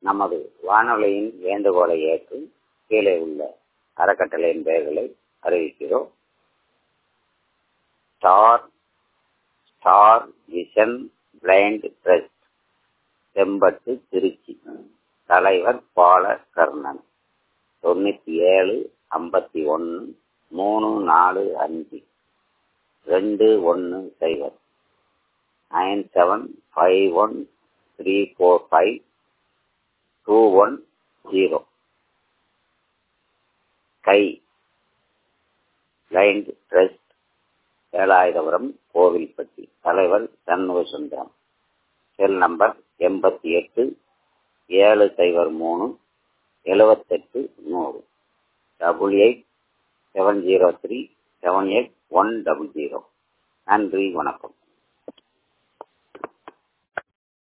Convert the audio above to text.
நமது வானொலியின் வேண்டுகோளை ஏற்று கீழே உள்ள அறக்கட்டளையின் பெயர்களை அறிவிக்கிறோம் star star vision blind trust Sembattu Trichy தலைவர் பால கர்ணன் தொண்ணூத்தி ஏழு ஐம்பத்தி ஒன்று மூணு நாலு அஞ்சு ரெண்டு ஒன்று சைபர் nine seven five one three four five two one zero கை பிளைண்ட் ட்ரஸ்ட் ஏழாயிரபுரம் கோவில்பட்டி தலைவர் சண்முக சுந்தரம் செல் நம்பர் எண்பத்தி எட்டு ஏழு சைபர் மூணு எழுபத்தெட்டு நூறு double eight seven zero three seven eight one double zero நன்றி வணக்கம்